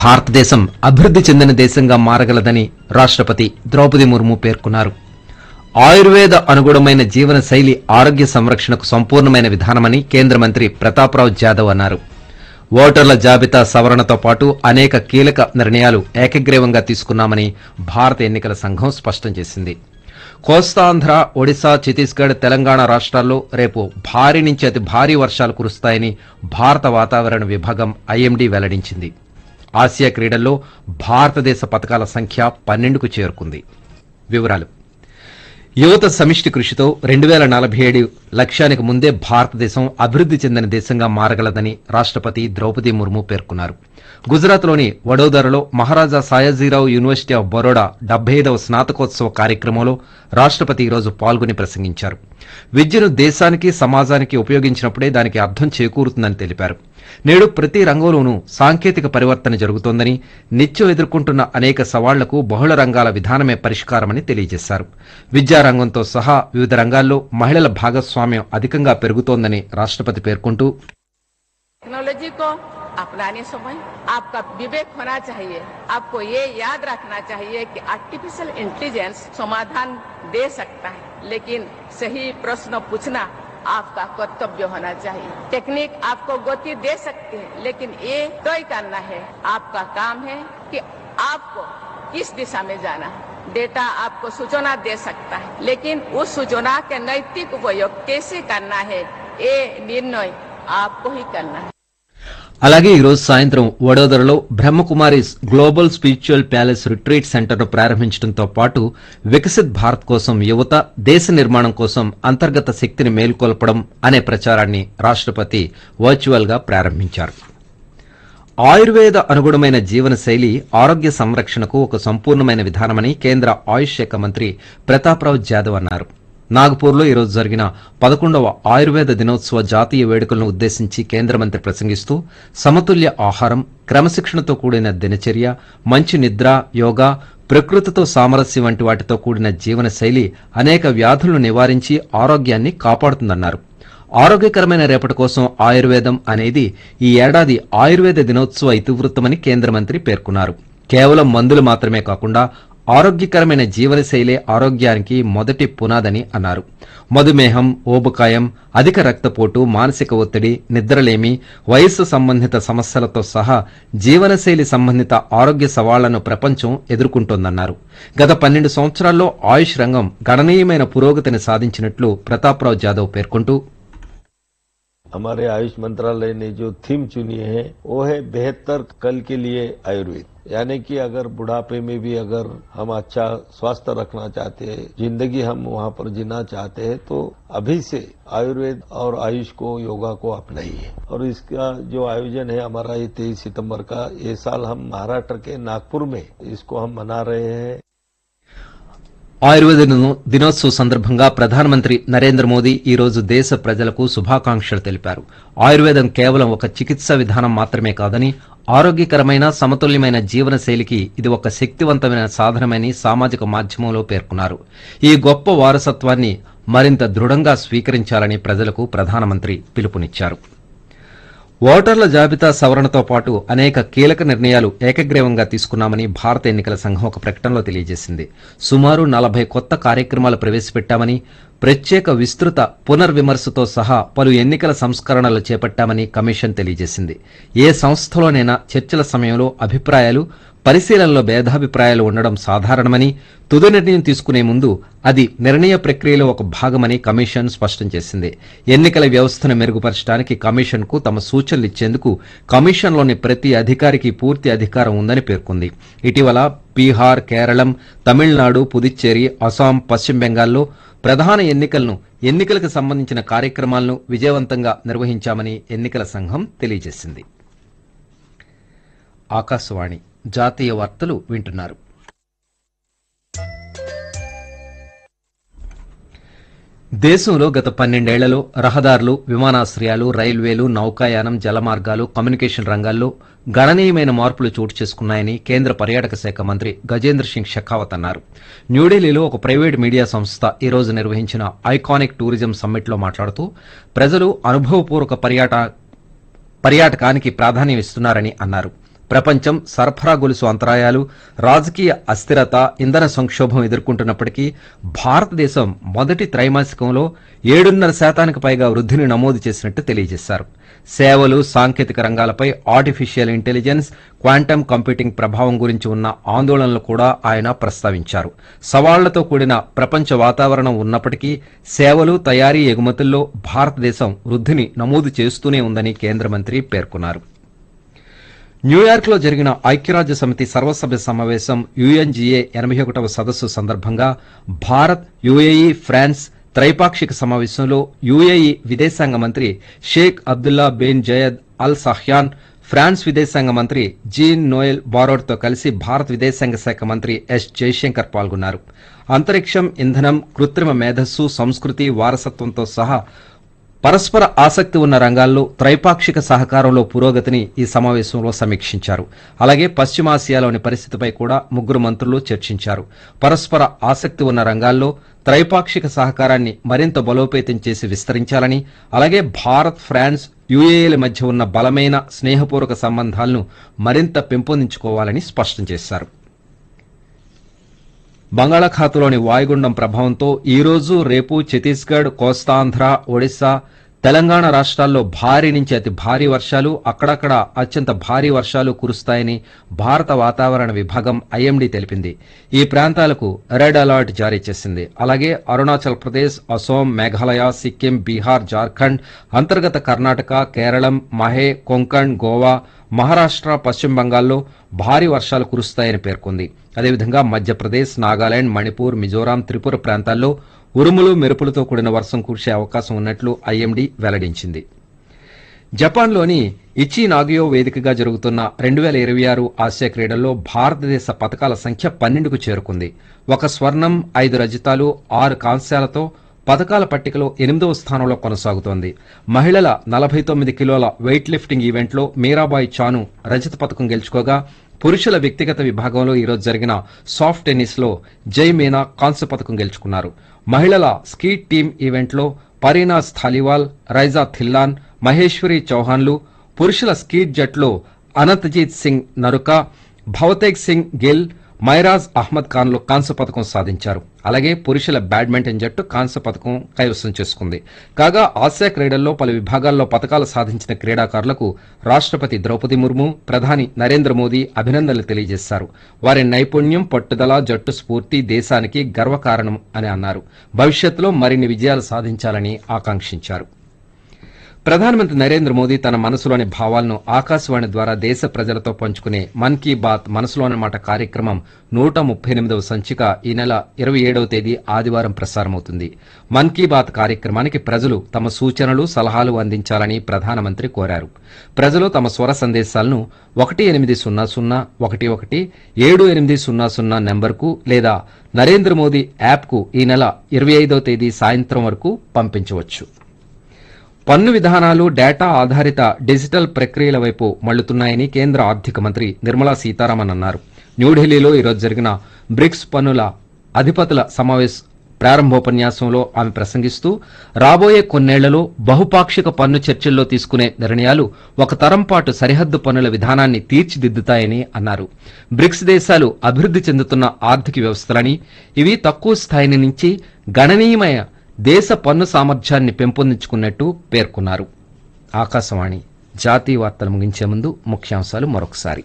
భారతదేశం అభివృద్ధి చెందిన దేశంగా మారగలదని రాష్ట్రపతి ద్రౌపది ముర్ము పేర్కొన్నారు ఆయుర్వేద అనుగుణమైన జీవన శైలి ఆరోగ్య సంరక్షణకు సంపూర్ణమైన విధానమని కేంద్ర మంత్రి ప్రతాప్రావు జాదవ్ అన్నారు ఓటర్ల జాబితా సవరణతో పాటు అనేక కీలక నిర్ణయాలు ఏకగ్రీవంగా తీసుకున్నామని భారత ఎన్నికల సంఘం స్పష్టం చేసింది కోస్తాంధ్ర ఒడిశా ఛత్తీస్గఢ్ తెలంగాణ రాష్ట్రాల్లో రేపు భారీ నుంచి అతి భారీ వర్షాలు కురుస్తాయని భారత వాతావరణ విభాగం ఐఎండీ వెల్లడించింది ఆసియా క్రీడల్లో భారతదేశ పథకాల సంఖ్య పన్నెండుకు చేరుకుంది వివరాలు యువత సమిష్టి కృషితో రెండు వేల నలభై ఏడు లక్ష్యానికి ముందే భారతదేశం అభివృద్ధి చెందిన దేశంగా మారగలదని రాష్ట్రపతి ద్రౌపది ముర్ము పేర్కొన్నారు గుజరాత్లోని వడోదరలో మహారాజా సాయాజీరావు యూనివర్సిటీ ఆఫ్ బరోడా డెబ్బై ఐదవ స్నాతకోత్సవ కార్యక్రమంలో రాష్ట్రపతి ఈరోజు పాల్గొని ప్రసంగించారు విద్యను దేశానికి సమాజానికి ఉపయోగించినప్పుడే దానికి అర్థం చేకూరుతుందని తెలిపారు నేడు ప్రతి రంగంలోనూ సాంకేతిక పరివర్తన జరుగుతోందని నిత్యం ఎదుర్కొంటున్న అనేక సవాళ్లకు బహుళ రంగాల విధానమే పరిష్కారమని తెలియజేశారు విద్యారంగంతో సహా వివిధ రంగాల్లో మహిళల భాగస్వామ్యం అధికంగా పెరుగుతోందని రాష్ట్రపతి పేర్కొంటూ टेक्नोलॉजी को अपनाने समय आपका विवेक होना चाहिए आपको ये याद रखना चाहिए कि आर्टिफिशियल इंटेलिजेंस समाधान दे सकता है लेकिन सही प्रश्न पूछना आपका कर्तव्य होना चाहिए टेक्निक आपको गति दे सकती है लेकिन ये तय करना है आपका काम है कि आपको किस दिशा में जाना है डेटा आपको सूचना दे सकता है लेकिन उस सूचना के नैतिक उपयोग कैसे करना है ये निर्णय आपको ही करना है అలాగే ఈ రోజు సాయంత్రం వడోదరలో Brahma Kumaris global spiritual palace retreat సెంటర్ను ప్రారంభించడంతో పాటు వికసిత్ భారత్ కోసం యువత దేశ నిర్మాణం కోసం అంతర్గత శక్తిని మేల్కొల్పడం అనే ప్రచారాన్ని రాష్ట్రపతి వర్చువల్ గా ప్రారంభించారు ఆయుర్వేద అనుగుణమైన జీవన శైలి ఆరోగ్య సంరక్షణకు ఒక సంపూర్ణమైన విధానమని కేంద్ర ఆయుష్ శాఖ మంత్రి ప్రతాప్రావు జాదవ్ అన్నారు నాగపూర్లో ఈరోజు జరిగిన పదకొండవ ఆయుర్వేద దినోత్సవ జాతీయ వేడుకలను ఉద్దేశించి కేంద్ర మంత్రి ప్రసంగిస్తూ సమతుల్య ఆహారం క్రమశిక్షణతో కూడిన దినచర్య మంచి నిద్ర యోగా ప్రకృతితో సామరస్యం వంటి వాటితో కూడిన జీవన శైలి అనేక వ్యాధులను నివారించి ఆరోగ్యాన్ని కాపాడుతుందన్నారు ఆరోగ్యకరమైన రేపటి కోసం ఆయుర్వేదం అనేది ఈ ఏడాది ఆయుర్వేద దినోత్సవ ఇతివృత్తమని కేంద్ర మంత్రి పేర్కొన్నారు కేవలం మందులు మాత్రమే కాకుండా ఆరోగ్యకరమైన జీవనశైలే ఆరోగ్యానికి మొదటి పునాదని అన్నారు మధుమేహం ఓబకాయం అధిక రక్తపోటు మానసిక ఒత్తిడి నిద్రలేమి వయస్సు సంబంధిత సమస్యలతో సహా జీవనశైలి సంబంధిత ఆరోగ్య సవాళ్లను ప్రపంచం ఎదుర్కొంటోందన్నారు గత పన్నెండు సంవత్సరాల్లో ఆయుష్ రంగం గణనీయమైన పురోగతిని సాధించినట్లు ప్రతాప్రావు జాదవ్ పేర్కొంటూ हमारे आयुष मंत्रालय ने जो थीम चुनी है वो है बेहतर कल के लिए आयुर्वेद यानी कि अगर बुढ़ापे में भी अगर हम अच्छा स्वास्थ्य रखना चाहते हैं जिंदगी हम वहाँ पर जीना चाहते हैं तो अभी से आयुर्वेद और आयुष को योगा को अपनाइए और इसका जो आयोजन है हमारा ये तेईस सितंबर का ये साल हम महाराष्ट्र के नागपुर में इसको हम मना रहे हैं ఆయుర్వేద దినో- దినోత్సవ సందర్భంగా ప్రధానమంత్రి నరేంద్ర మోదీ ఈ రోజు దేశ ప్రజలకు శుభాకాంక్షలు తెలిపారు ఆయుర్వేదం కేవలం ఒక చికిత్సా విధానం మాత్రమే కాదని ఆరోగ్యకరమైన సమతుల్యమైన జీవన శైలికి ఇది ఒక శక్తివంతమైన సాధనమని సామాజిక మాధ్యమంలో పేర్కొన్నారు ఈ గొప్ప వారసత్వాన్ని మరింత దృఢంగా స్వీకరించాలని ప్రజలకు ప్రధానమంత్రి పిలుపునిచ్చారు ఓటర్ల జాబితా సవరణతో పాటు అనేక కీలక నిర్ణయాలు ఏకగ్రీవంగా తీసుకున్నామని భారత ఎన్నికల సంఘం ఒక ప్రకటనలో తెలియజేసింది సుమారు నలభై కొత్త కార్యక్రమాలు ప్రవేశపెట్టామని ప్రత్యేక విస్తృత పునర్విమర్శతో సహా పలు ఎన్నికల సంస్కరణలు చేపట్టామని కమిషన్ తెలియజేసింది ఏ సంస్థలోనైనా చర్చల సమయంలో అభిప్రాయాలు పరిశీలనలో భేదాభిప్రాయాలు ఉండడం సాధారణమని తుది నిర్ణయం తీసుకునే ముందు అది నిర్ణయ ప్రక్రియలో ఒక భాగమని కమిషన్ స్పష్టం చేసింది ఎన్నికల వ్యవస్థను మెరుగుపరచడానికి కమిషన్కు తమ సూచనలు ఇచ్చేందుకు కమిషన్లోని ప్రతి అధికారికి పూర్తి అధికారం ఉందని పేర్కొంది ఇటీవల బీహార్ కేరళం తమిళనాడు పుదుచ్చేరి అస్సాం పశ్చిమ బెంగాల్లో ప్రధాన ఎన్నికలను ఎన్నికలకు సంబంధించిన కార్యక్రమాలను విజయవంతంగా నిర్వహించామని ఎన్నికల సంఘం తెలియజేసింది ఆకాశవాణి జాతీయ వార్తలు వింటున్నారు దేశంలో గత పన్నెండేళ్లలో రహదారులు విమానాశ్రయాలు రైల్వేలు నౌకాయానం జలమార్గాలు కమ్యూనికేషన్ రంగాల్లో గణనీయమైన మార్పులు చోటు చేసుకున్నాయని కేంద్ర పర్యాటక శాఖ మంత్రి గజేంద్ర సింగ్ షెకావత్ అన్నారు న్యూఢిల్లీలో ఒక ప్రైవేట్ మీడియా సంస్థ ఈ రోజు నిర్వహించిన ఐకానిక్ టూరిజం సమ్మిట్లో మాట్లాడుతూ ప్రజలు అనుభవపూర్వక పర్యాట పర్యాటకానికి ప్రాధాన్యం ఇస్తున్నారని అన్నారు ప్రపంచం సరఫరా గొలుసు అంతరాయాలు రాజకీయ అస్థిరత ఇంధన సంక్షోభం ఎదుర్కొంటున్నప్పటికీ భారతదేశం మొదటి త్రైమాసికంలో ఏడున్నర శాతానికి పైగా వృద్ధిని నమోదు చేసినట్టు తెలియజేశారు సేవలు సాంకేతిక రంగాలపై ఆర్టిఫిషియల్ ఇంటెలిజెన్స్ క్వాంటమ్ కంప్యూటింగ్ ప్రభావం గురించి ఉన్న ఆందోళనలు కూడా ఆయన ప్రస్తావించారు సవాళ్లతో కూడిన ప్రపంచ వాతావరణం ఉన్నప్పటికీ సేవలు తయారీ ఎగుమతుల్లో భారతదేశం వృద్ధిని నమోదు చేస్తూనే ఉందని కేంద్ర మంత్రి పేర్కొన్నారు న్యూయార్క్ లో జరిగిన ఐక్యరాజ్య సమితి సర్వసభ్య సమావేశం యుఎన్జీఏ ఎనభై ఒకటవ సదస్సు సందర్భంగా భారత్ యుఏఈ ఫ్రాన్స్ త్రైపాక్షిక సమావేశంలో యుఏఈ విదేశాంగ మంత్రి Sheikh Abdullah bin Zayed Al Nahyan France విదేశాంగ మంత్రి జీన్ నోయల్ బారోడ్తో కలిసి భారత్ విదేశాంగ శాఖ మంత్రి ఎస్ జైశంకర్ పాల్గొన్నారు అంతరిక్షం ఇంధనం కృత్రిమ మేధస్సు సంస్కృతి వారసత్వంతో సహా పరస్పర ఆసక్తి ఉన్న రంగాల్లో త్రైపాక్షిక సహకారంలో పురోగతిని ఈ సమావేశంలో సమీక్షించారు అలాగే పశ్చిమాసియాలోని పరిస్థితిపై కూడా ముగ్గురు మంత్రులు చర్చించారు పరస్పర ఆసక్తి ఉన్న రంగాల్లో త్రైపాక్షిక సహకారాన్ని మరింత బలోపేతం చేసి విస్తరించాలని అలాగే భారత్ ఫ్రాన్స్ యుఏఏల మధ్య ఉన్న బలమైన స్నేహపూర్వక సంబంధాలను మరింత పెంపొందించుకోవాలని స్పష్టం చేశారు బంగాళాఖాతంలోని వాయుగుండం ప్రభావంతో ఈ రోజు రేపు ఛత్తీస్గఢ్ కోస్తాంధ్ర ఒడిశా తెలంగాణ రాష్ట్రాల్లో భారీ నుంచి అతి భారీ వర్షాలు అక్కడక్కడ అత్యంత భారీ వర్షాలు కురుస్తాయని భారత వాతావరణ విభాగం ఐఎండీ తెలిపింది ఈ ప్రాంతాలకు రెడ్ అలర్ట్ జారీ చేసింది అలాగే అరుణాచల్ ప్రదేశ్ అసోం మేఘాలయ సిక్కిం బీహార్ జార్ఖండ్ అంతర్గత కర్ణాటక కేరళం మహే కొంకణ్ గోవా మహారాష్ట్ర పశ్చిమ బంగాల్లో భారీ వర్షాలు కురుస్తాయని పేర్కొంది అదేవిధంగా మధ్యప్రదేశ్ నాగాలాండ్ మణిపూర్ మిజోరాం త్రిపుర ప్రాంతాల్లో ఉరుములు మెరుపులతో కూడిన వర్షం కురిసే అవకాశం ఉన్నట్లు ఐఎండీ వెల్లడించింది జపాన్లోని ఇచి నాగియో వేదికగా జరుగుతున్న రెండు వేల ఇరవై ఆరు ఆసియా క్రీడల్లో భారతదేశ పథకాల సంఖ్య పన్నెండుకు చేరుకుంది ఒక స్వర్ణం ఐదు రజతాలు ఆరు కాంస్యాలతో పథకాల పట్టికలో ఎనిమిదవ స్థానంలో కొనసాగుతోంది మహిళల నలభై తొమ్మిది కిలోల వెయిట్ లిఫ్టింగ్ ఈవెంట్లో మీరాబాయి చాను రజత పథకం గెలుచుకోగా పురుషుల వ్యక్తిగత విభాగంలో ఈరోజు జరిగిన సాఫ్ట్ టెన్నిస్ లో జై మీనా కాంస్య పథకం గెలుచుకున్నారు మహిళల స్కీట్ టీమ్ ఈవెంట్లో పరీనాస్ థాలివాల్ రైజా థిల్లాన్ మహేశ్వరి చౌహాన్లు పురుషుల స్కీట్ జట్లో అనంతజీత్ సింగ్ నరుక భవతేగ్ సింగ్ గిల్ మైరాజ్ అహ్మద్ ఖాన్లు కాంస్య పథకం సాధించారు అలాగే పురుషుల బ్యాడ్మింటన్ జట్టు కాంస్య పథకం కైవసం చేసుకుంది కాగా ఆసియా క్రీడల్లో పలు విభాగాల్లో పథకాలు సాధించిన క్రీడాకారులకు రాష్ట్రపతి ద్రౌపది ముర్ము ప్రధాని నరేంద్ర మోదీ అభినందనలు తెలియజేశారు వారి నైపుణ్యం పట్టుదల జట్టు స్ఫూర్తి దేశానికి గర్వకారణం అని అన్నారు భవిష్యత్తులో మరిన్ని విజయాలు సాధించాలని ఆకాంక్షించారు ప్రధానమంత్రి నరేంద్ర మోదీ తన మనసులోని భావాలను ఆకాశవాణి ద్వారా దేశ ప్రజలతో పంచుకునే మన్ కీ బాత్ మనసులోని మాట కార్యక్రమం నూట ముప్పై ఎనిమిదవ సంచిక ఈ నెల ఇరవై ఏడవ తేదీ ఆదివారం ప్రసారమవుతుంది మన్ కీ బాత్ కార్యక్రమానికి ప్రజలు తమ సూచనలు సలహాలు అందించాలని ప్రధానమంత్రి కోరారు ప్రజలు తమ స్వర సందేశాలను ఒకటి ఎనిమిది సున్నా సున్నా ఒకటి ఒకటి ఏడు ఎనిమిది సున్నా సున్నా నెంబర్కు లేదా నరేంద్ర మోదీ యాప్కు ఈ నెల ఇరవై ఐదవ తేదీ సాయంత్రం వరకు పంపించవచ్చు పన్ను విధానాలు డేటా ఆధారిత డిజిటల్ ప్రక్రియల వైపు మళ్లుతున్నాయని కేంద్ర ఆర్థిక మంత్రి నిర్మలా సీతారామన్ అన్నారు న్యూఢిల్లీలో ఈరోజు జరిగిన బ్రిక్స్ పన్నుల అధిపతుల సమావేశ ప్రారంభోపన్యాసంలో ఆమె ప్రసంగిస్తూ రాబోయే కొన్నేళ్లలో బహుపాక్షిక పన్ను చర్చల్లో తీసుకునే నిర్ణయాలు ఒక తరం పాటు సరిహద్దు పన్నుల విధానాన్ని తీర్చిదిద్దుతాయని అన్నారు బ్రిక్స్ దేశాలు అభివృద్ది చెందుతున్న ఆర్థిక వ్యవస్థలని ఇవి తక్కువ స్థాయి నుంచి గణనీయమైన దేశ పన్ను సామర్థ్యాన్ని పెంపొందించుకున్నట్టు పేర్కొన్నారు ఆకాశవాణి జాతీయ వార్తలు ముగించే ముందు ముఖ్యాంశాలు మరొకసారి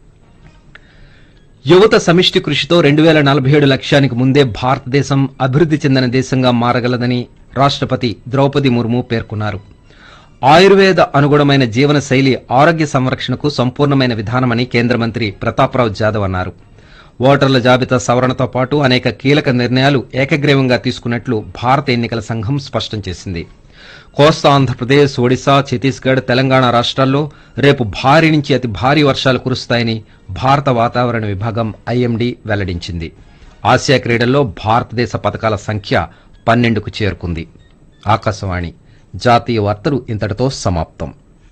యువత సమిష్టి కృషితో రెండు వేల నలభై ఏడు లక్ష్యానికి ముందే భారతదేశం అభివృద్ది చెందిన దేశంగా మారగలదని రాష్ట్రపతి ద్రౌపది ముర్ము పేర్కొన్నారు ఆయుర్వేద అనుగుణమైన జీవన శైలి ఆరోగ్య సంరక్షణకు సంపూర్ణమైన విధానమని కేంద్ర మంత్రి ప్రతాప్రావు జాదవ్ అన్నారు ఓటర్ల జాబితా సవరణతో పాటు అనేక కీలక నిర్ణయాలు ఏకగ్రీవంగా తీసుకున్నట్లు భారత ఎన్నికల సంఘం స్పష్టం చేసింది కోస్తా ఆంధ్రప్రదేశ్ ఒడిశా ఛత్తీస్గఢ్ తెలంగాణ రాష్ట్రాల్లో రేపు భారీ నుంచి అతి భారీ వర్షాలు కురుస్తాయని భారత వాతావరణ విభాగం ఐఎండీ వెల్లడించింది ఆసియా క్రీడల్లో భారతదేశ పథకాల సంఖ్య పన్నెండుకు చేరుకుంది ఆకాశవాణి జాతీయ వార్తలు ఇంతటితో సమాప్తం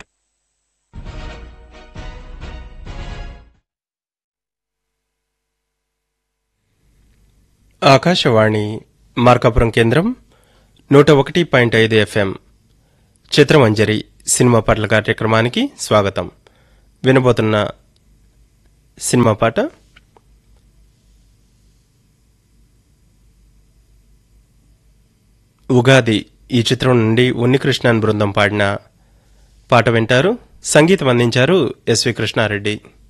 ఆకాశవాణి మార్కాపురం కేంద్రం నూట ఒకటి పాయింట్ ఐదు ఎఫ్ఎం చిత్రమంజరి సినిమా పట్ల కార్యక్రమానికి స్వాగతం వినబోతున్న సినిమా పాట ఉగాది ఈ చిత్రం నుండి ఉన్నికృష్ణన్ బృందం పాడిన పాట వింటారు సంగీతం అందించారు ఎస్వి కృష్ణారెడ్డి